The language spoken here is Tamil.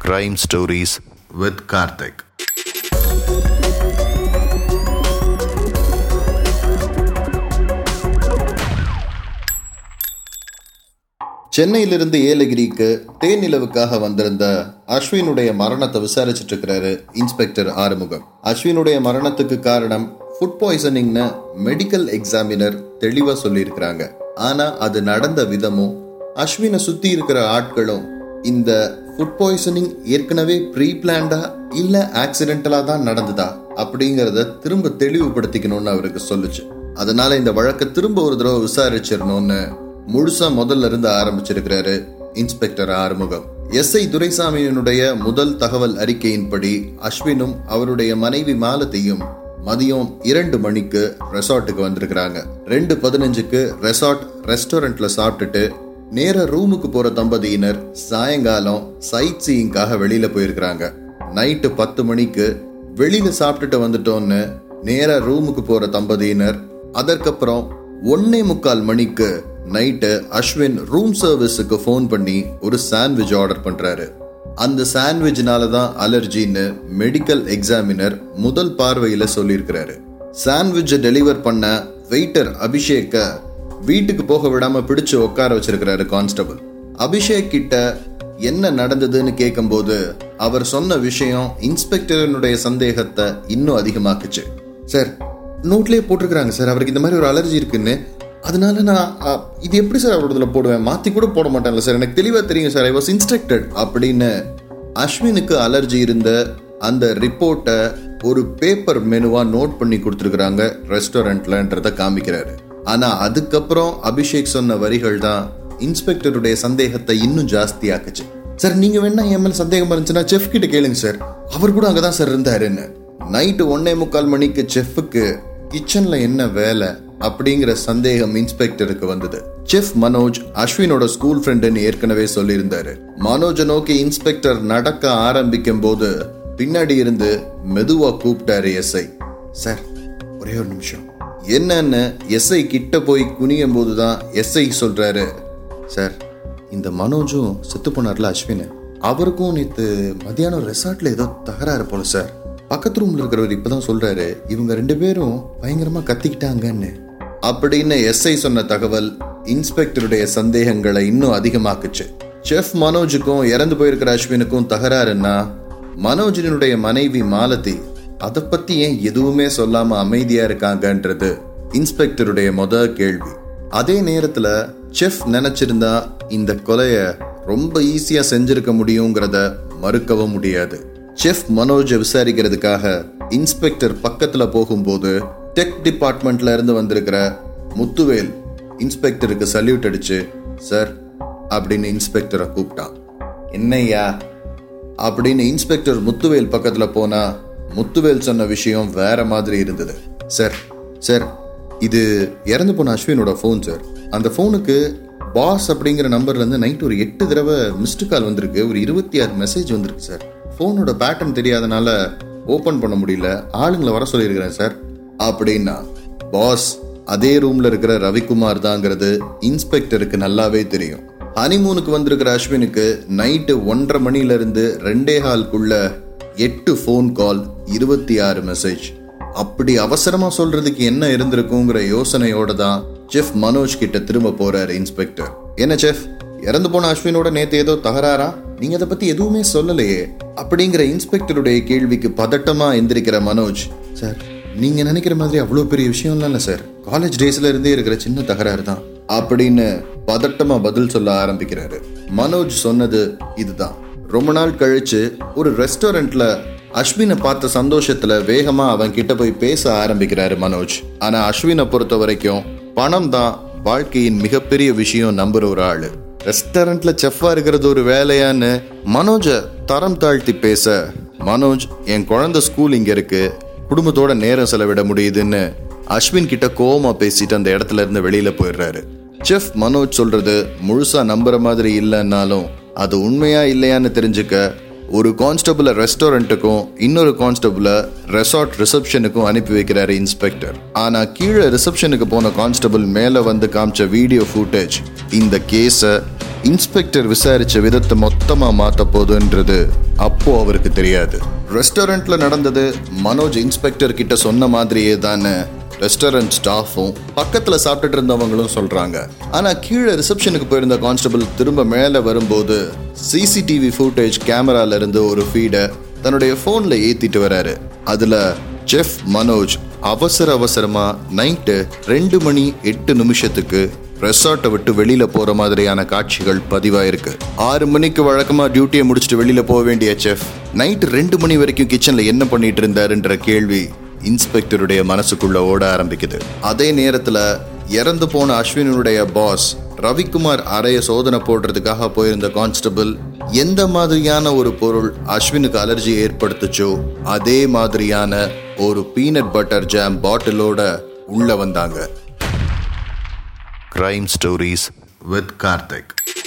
Crime Stories with Karthik. சென்னையிலிருந்து ஏலகிரிக்கு தேனிலவுக்காக வந்திருந்த அஸ்வினுடைய மரணத்தை விசாரிச்சுட்டு இருக்கிறாரு இன்ஸ்பெக்டர் ஆறுமுகம் அஸ்வினுடைய மரணத்துக்கு காரணம் ஃபுட் பாய்சனிங்னு மெடிக்கல் எக்ஸாமினர் தெளிவா சொல்லியிருக்கிறாங்க ஆனா அது நடந்த விதமும் அஸ்வினை சுத்தி இருக்கிற ஆட்களும் இந்த ஃபுட் பாய்சனிங் ஏற்கனவே ப்ரீ பிளான்டா இல்ல ஆக்சிடென்டலா தான் நடந்ததா அப்படிங்கறத திரும்ப தெளிவுபடுத்திக்கணும்னு அவருக்கு சொல்லுச்சு அதனால இந்த வழக்கை திரும்ப ஒரு தடவை விசாரிச்சிடணும்னு முழுசா முதல்ல இருந்து ஆரம்பிச்சிருக்கிறாரு இன்ஸ்பெக்டர் ஆறுமுகம் எஸ் ஐ துரைசாமியினுடைய முதல் தகவல் அறிக்கையின்படி அஸ்வினும் அவருடைய மனைவி மாலத்தையும் மதியம் இரண்டு மணிக்கு ரெசார்ட்டுக்கு வந்திருக்கிறாங்க ரெண்டு பதினஞ்சுக்கு ரெசார்ட் ரெஸ்டாரண்ட்ல சாப்பிட்டுட்டு நேர ரூமுக்கு போற தம்பதியினர் சாயங்காலம் சைட் சீயிங்காக வெளியில போயிருக்கிறாங்க நைட்டு பத்து மணிக்கு வெளியில சாப்பிட்டுட்டு வந்துட்டோன்னு நேரா ரூமுக்கு போற தம்பதியினர் அதற்கப்புறம் ஒன்னே முக்கால் மணிக்கு நைட்டு அஸ்வின் ரூம் சர்வீஸுக்கு ஃபோன் பண்ணி ஒரு சாண்ட்விச் ஆர்டர் பண்றாரு அந்த சாண்ட்விச்னால தான் அலர்ஜின்னு மெடிக்கல் எக்ஸாமினர் முதல் பார்வையில சொல்லியிருக்கிறாரு சாண்ட்விட்சை டெலிவர் பண்ண வெயிட்டர் அபிஷேக்க வீட்டுக்கு போக விடாம பிடிச்சு உட்கார வச்சிருக்கிறாரு கான்ஸ்டபிள் அபிஷேக் கிட்ட என்ன நடந்ததுன்னு கேட்கும்போது அவர் சொன்ன விஷயம் இன்ஸ்பெக்டரனுடைய சந்தேகத்தை இன்னும் அதிகமாக்குச்சு சார் நோட்லயே போட்டிருக்கிறாங்க சார் அவருக்கு இந்த மாதிரி ஒரு அலர்ஜி இருக்குன்னு அதனால நான் அ, இது எப்படி சார் அவரோடதுல போடுவேன் மாத்தி கூட போட மாட்டேன்ல சார் எனக்கு தெளிவா தெரியும் சார் ஐ வாஸ் இன்ஸ்ட்ரக்டட் அப்படின்னு அஸ்வினுக்கு அலர்ஜி இருந்த அந்த ரிப்போர்ட்டை ஒரு பேப்பர் மெனுவா நோட் பண்ணி கொடுத்துருக்காங்க ரெஸ்டாரண்ட்லன்றத காமிக்கிறாரு ஆனா அதுக்கப்புறம் அபிஷேக் சொன்ன வரிகள் தான் இன்ஸ்பெக்டருடைய சந்தேகத்தை இன்னும் ஜாஸ்தி ஆக்குச்சு சார் நீங்க வேணா என் மேல சந்தேகம் இருந்துச்சுன்னா செஃப் கிட்ட கேளுங்க சார் அவர் கூட அங்கதான் சார் இருந்தாருன்னு நைட்டு ஒன்னே முக்கால் மணிக்கு செஃப்புக்கு கிச்சன்ல என்ன வேலை அப்படிங்கிற சந்தேகம் இன்ஸ்பெக்டருக்கு வந்தது செஃப் மனோஜ் அஸ்வினோட ஸ்கூல் ஃப்ரெண்டுன்னு ஏற்கனவே சொல்லியிருந்தாரு மனோஜை நோக்கி இன்ஸ்பெக்டர் நடக்க ஆரம்பிக்கும் போது பின்னாடி இருந்து மெதுவா கூப்பிட்டாரு எஸ்ஐ சார் ஒரே ஒரு நிமிஷம் என்னன்னு எஸ்ஐ கிட்ட போய் குனியும் போதுதான் எஸ்ஐ சொல்றாரு சார் இந்த மனோஜும் செத்து போனார்ல அஸ்வின் அவருக்கும் நேத்து மத்தியானம் ரெசார்ட்ல ஏதோ தகராறு போல சார் பக்கத்து ரூம்ல இருக்கிறவர் இப்பதான் சொல்றாரு இவங்க ரெண்டு பேரும் பயங்கரமா கத்திக்கிட்டாங்கன்னு அப்படின்னு எஸ்ஐ சொன்ன தகவல் இன்ஸ்பெக்டருடைய சந்தேகங்களை இன்னும் அதிகமாக்குச்சு செஃப் மனோஜுக்கும் இறந்து போயிருக்கிற அஸ்வினுக்கும் தகராறுன்னா மனோஜினுடைய மனைவி மாலதி அதை பத்தி ஏன் எதுவுமே சொல்லாம அமைதியா இருக்காங்கன்றது இன்ஸ்பெக்டருடைய முத கேள்வி அதே நேரத்துல செஃப் நினைச்சிருந்தா இந்த கொலைய ரொம்ப ஈஸியா செஞ்சிருக்க முடியுங்கிறத மறுக்கவும் முடியாது செஃப் மனோஜை விசாரிக்கிறதுக்காக இன்ஸ்பெக்டர் பக்கத்துல போகும்போது டெக் டிபார்ட்மெண்ட்ல இருந்து வந்திருக்கிற முத்துவேல் இன்ஸ்பெக்டருக்கு சல்யூட் அடிச்சு சார் அப்படின்னு இன்ஸ்பெக்டரை கூப்பிட்டான் என்னய்யா அப்படின்னு இன்ஸ்பெக்டர் முத்துவேல் பக்கத்துல போனா முத்துவேல் சொன்ன விஷயம் வேற மாதிரி இருந்தது சார் சார் இது இறந்து போன அஸ்வினோட ஃபோன் சார் அந்த ஃபோனுக்கு பாஸ் அப்படிங்கிற நம்பர்ல இருந்து நைட் ஒரு எட்டு தடவை மிஸ்டு கால் வந்திருக்கு ஒரு இருபத்தி ஆறு மெசேஜ் வந்திருக்கு சார் ஃபோனோட பேட்டர்ன் தெரியாதனால ஓபன் பண்ண முடியல ஆளுங்களை வர சொல்லியிருக்கிறேன் சார் அப்படின்னா பாஸ் அதே ரூம்ல இருக்கிற ரவிக்குமார் தாங்கிறது இன்ஸ்பெக்டருக்கு நல்லாவே தெரியும் ஹனிமூனுக்கு வந்திருக்கிற அஸ்வினுக்கு நைட்டு ஒன்றரை மணில இருந்து ரெண்டே ஹால்குள்ள எட்டு ஃபோன் கால் இருபத்தி ஆறு மெசேஜ் அப்படி அவசரமா சொல்றதுக்கு என்ன இருந்திருக்குங்கிற யோசனையோட தான் செஃப் மனோஜ் கிட்ட திரும்ப போறாரு இன்ஸ்பெக்டர் என்ன செஃப் இறந்து போன அஸ்வினோட நேத்து ஏதோ தகராறா நீங்க அதை பத்தி எதுவுமே சொல்லலையே அப்படிங்கிற இன்ஸ்பெக்டருடைய கேள்விக்கு பதட்டமா எந்திரிக்கிற மனோஜ் சார் நீங்க நினைக்கிற மாதிரி அவ்வளவு பெரிய விஷயம் இல்ல சார் காலேஜ் டேஸ்ல இருந்தே இருக்கிற சின்ன தகராறு தான் அப்படின்னு பதட்டமா பதில் சொல்ல ஆரம்பிக்கிறாரு மனோஜ் சொன்னது இதுதான் ரொம்ப நாள் கழிச்சு ஒரு ரெஸ்டாரண்ட்ல அஸ்வினை பார்த்த சந்தோஷத்துல வேகமா அவன் கிட்ட போய் பேச ஆரம்பிக்கிறாரு மனோஜ் ஆனா அஸ்வினை பொறுத்த வரைக்கும் பணம் தான் வாழ்க்கையின் மிகப்பெரிய விஷயம் நம்புற ஒரு ஆளு ரெஸ்டாரண்ட்ல செஃப்பா இருக்கிறது ஒரு வேலையான்னு மனோஜ தரம் தாழ்த்தி பேச மனோஜ் என் குழந்தை ஸ்கூல் இங்க இருக்கு குடும்பத்தோட நேரம் செலவிட முடியுதுன்னு அஸ்வின் கிட்ட கோவமா பேசிட்டு அந்த இடத்துல இருந்து வெளியில போயிடுறாரு செஃப் மனோஜ் சொல்றது முழுசா நம்புற மாதிரி இல்லைன்னாலும் அது உண்மையா இல்லையான்னு தெரிஞ்சுக்க ஒரு கான்ஸ்டபிள ரெஸ்டாரண்ட்டுக்கும் இன்னொரு கான்ஸ்டபிள ரெசார்ட் ரிசப்ஷனுக்கும் அனுப்பி வைக்கிறாரு இன்ஸ்பெக்டர் ஆனா கீழே ரிசப்ஷனுக்கு போன கான்ஸ்டபிள் மேல வந்து காமிச்ச வீடியோ ஃபுட்டேஜ் இந்த கேஸை இன்ஸ்பெக்டர் விசாரிச்ச விதத்தை மொத்தமா மாத்த போதுன்றது அப்போ அவருக்கு தெரியாது ரெஸ்டாரண்ட்ல நடந்தது மனோஜ் இன்ஸ்பெக்டர் கிட்ட சொன்ன மாதிரியே தானே ரெஸ்டாரண்ட் ஸ்டாஃபும் பக்கத்துல சாப்பிட்டுட்டு இருந்தவங்களும் சொல்றாங்க ஆனா கீழே ரிசப்ஷனுக்கு போயிருந்த கான்ஸ்டபிள் திரும்ப மேல வரும்போது சிசிடிவி ஃபுட்டேஜ் கேமரால இருந்து ஒரு ஃபீடை தன்னுடைய போன்ல ஏத்திட்டு வராரு அதுல ஜெஃப் மனோஜ் அவசர அவசரமா நைட்டு ரெண்டு மணி எட்டு நிமிஷத்துக்கு ரெசார்ட்டை விட்டு வெளியில போற மாதிரியான காட்சிகள் பதிவாயிருக்கு ஆறு மணிக்கு வழக்கமா டியூட்டியை முடிச்சுட்டு வெளியில போக வேண்டிய செஃப் நைட்டு ரெண்டு மணி வரைக்கும் கிச்சன்ல என்ன பண்ணிட்டு இருந்தாருன்ற கேள்வி இன்ஸ்பெக்டருடைய மனசுக்குள்ள ஓட ஆரம்பிக்குது அதே நேரத்துல இறந்து போன அஸ்வினுடைய பாஸ் ரவிக்குமார் அறைய சோதனை போடுறதுக்காக போயிருந்த கான்ஸ்டபிள் எந்த மாதிரியான ஒரு பொருள் அஸ்வினுக்கு அலர்ஜி ஏற்படுத்துச்சோ அதே மாதிரியான ஒரு பீனட் பட்டர் ஜாம் பாட்டிலோட உள்ள வந்தாங்க Crime Stories with Karthik.